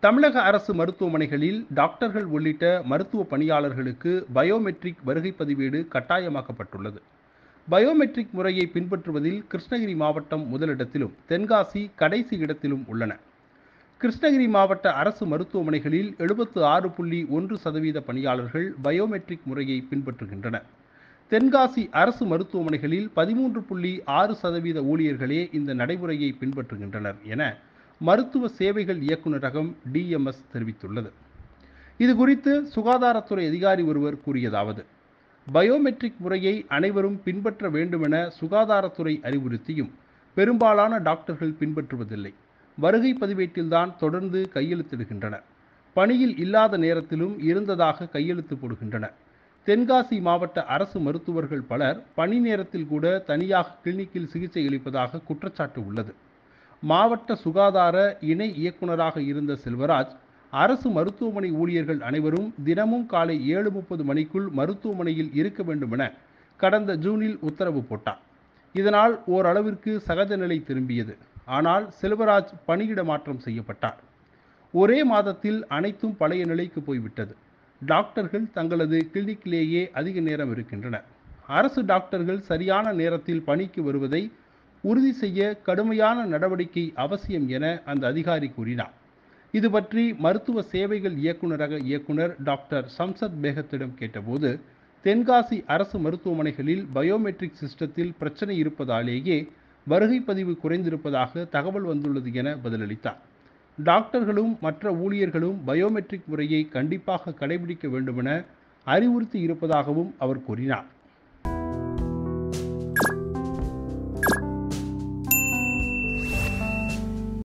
தமிழக அரசு மருத்துவமனைகளில் டாக்டர்கள் உள்ளிட்ட மருத்துவ பணியாளர்களுக்கு பயோமெட்ரிக் வருகை பதிவேடு கட்டாயமாக்கப்பட்டுள்ளது பயோமெட்ரிக் முறையை பின்பற்றுவதில் கிருஷ்ணகிரி மாவட்டம் முதலிடத்திலும் தென்காசி கடைசி இடத்திலும் உள்ளன கிருஷ்ணகிரி மாவட்ட அரசு மருத்துவமனைகளில் எழுபத்து ஆறு புள்ளி ஒன்று சதவீத பணியாளர்கள் பயோமெட்ரிக் முறையை பின்பற்றுகின்றனர் தென்காசி அரசு மருத்துவமனைகளில் பதிமூன்று புள்ளி ஆறு சதவீத ஊழியர்களே இந்த நடைமுறையை பின்பற்றுகின்றனர் என மருத்துவ சேவைகள் இயக்குநரகம் டிஎம்எஸ் தெரிவித்துள்ளது இது குறித்து சுகாதாரத்துறை அதிகாரி ஒருவர் கூறியதாவது பயோமெட்ரிக் முறையை அனைவரும் பின்பற்ற வேண்டுமென சுகாதாரத்துறை அறிவுறுத்தியும் பெரும்பாலான டாக்டர்கள் பின்பற்றுவதில்லை வருகை பதிவேட்டில்தான் தொடர்ந்து கையெழுத்திடுகின்றனர் பணியில் இல்லாத நேரத்திலும் இருந்ததாக கையெழுத்து போடுகின்றனர் தென்காசி மாவட்ட அரசு மருத்துவர்கள் பலர் பணி நேரத்தில் கூட தனியாக கிளினிக்கில் சிகிச்சை அளிப்பதாக குற்றச்சாட்டு உள்ளது மாவட்ட சுகாதார இணை இயக்குநராக இருந்த செல்வராஜ் அரசு மருத்துவமனை ஊழியர்கள் அனைவரும் தினமும் காலை ஏழு முப்பது மணிக்குள் மருத்துவமனையில் இருக்க வேண்டும் என கடந்த ஜூனில் உத்தரவு போட்டார் இதனால் ஓரளவிற்கு சகஜ நிலை திரும்பியது ஆனால் செல்வராஜ் பணியிட மாற்றம் செய்யப்பட்டார் ஒரே மாதத்தில் அனைத்தும் பழைய நிலைக்கு போய்விட்டது டாக்டர்கள் தங்களது கிளினிக்கிலேயே அதிக நேரம் இருக்கின்றனர் அரசு டாக்டர்கள் சரியான நேரத்தில் பணிக்கு வருவதை உறுதி செய்ய கடுமையான நடவடிக்கை அவசியம் என அந்த அதிகாரி கூறினார் இது பற்றி மருத்துவ சேவைகள் இயக்குநரக இயக்குனர் டாக்டர் சம்சத் பேகத்திடம் கேட்டபோது தென்காசி அரசு மருத்துவமனைகளில் பயோமெட்ரிக் சிஸ்டத்தில் பிரச்சனை இருப்பதாலேயே வருகை பதிவு குறைந்திருப்பதாக தகவல் வந்துள்ளது என பதிலளித்தார் டாக்டர்களும் மற்ற ஊழியர்களும் பயோமெட்ரிக் முறையை கண்டிப்பாக கடைபிடிக்க வேண்டுமென அறிவுறுத்தி இருப்பதாகவும் அவர் கூறினார்